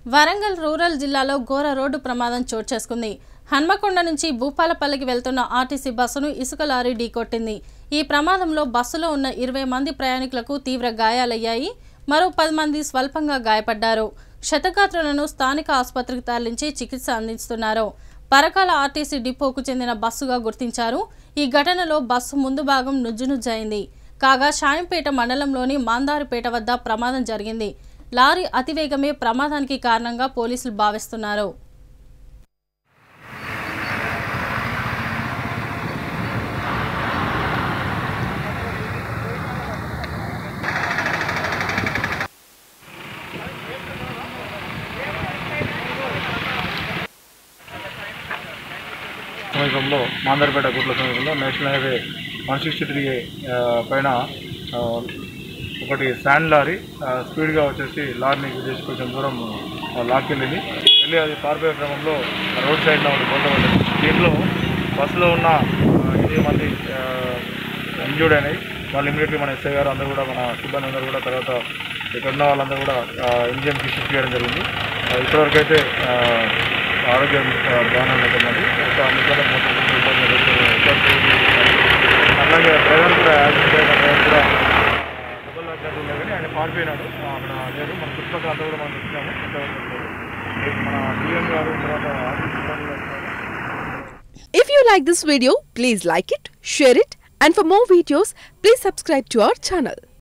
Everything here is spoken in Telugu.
వరంగల్ రూరల్ జిల్లాలో ఘోర రోడ్డు ప్రమాదం చోటు చేసుకుంది హన్మకొండ నుంచి భూపాలపల్లికి వెళ్తున్న ఆర్టీసీ బస్సును ఇసుక లారీ ఢీకొట్టింది ఈ ప్రమాదంలో బస్సులో ఉన్న ఇరవై మంది ప్రయాణికులకు తీవ్ర గాయాలయ్యాయి మరో పది మంది స్వల్పంగా గాయపడ్డారు క్షతగాత్రులను స్థానిక ఆసుపత్రికి తరలించి చికిత్స అందిస్తున్నారు పరకాల ఆర్టీసీ డిపోకు చెందిన బస్సుగా గుర్తించారు ఈ ఘటనలో బస్సు ముందు భాగం నుజ్జునుజ్జైంది కాగా షాయంపేట మండలంలోని మాందారుపేట వద్ద ప్రమాదం జరిగింది లారీ అతివేగమే ప్రమాదానికి కారణంగా పోలీసులు భావిస్తున్నారు సమీపంలో మాందర్పేట గుట్ల సమీపంలో national highway one sixty three పైన ఆ, ఒకటి శాండ్ లారీ ఆ, స్పీడ్గా వచ్చేసి లారీని గుద్దేసి కొంచెం దూరం ఆ, లాక్కెళ్ళింది వెళ్ళి అది పారిపోయే క్రమంలో రోడ్ సైడ్లో ఉంది కొంతమంది దీంట్లో బస్సులో ఉన్న ఆ, ఎనిమిది మంది ఇంజూర్డ్ అయినాయి వాళ్ళు ఇమీడియట్గా మన ఎస్ఐ గారు అందరూ కూడా మన సిబ్బంది అందరూ కూడా తర్వాత ఇక్కడ ఉన్న వాళ్ళందరూ కూడా ఇంజిన్కి షిఫ్ట్ చేయడం జరిగింది ఆ, ఇప్పటివరకు అయితే ఆ, ఆరోగ్యం ఆ, బాగానే ఉంటుందండి ఒక అందుకనే మొత్తం ఇబ్బంది జరుగుతుంది. అలాగే డ్రైవర్ కూడా యాక్సిడెంట్ అయిన డ్రైవర్ కూడా డబ్బులు లాక్నట్టు ఉన్నాయి కానీ ఆయన పారిపోయినాడు ఆ, అక్కడ లేరు మన చుట్టుపక్కల అంతా కూడా మనం వచ్చినాము ఇంతవరకు లేదు. రేపు మన డిఎం గారు తర్వాత ఆఫీస్ సిబ్బంది గారు ఉన్నారు. If you like this video, please like it, share it, and for more videos, please subscribe to our channel.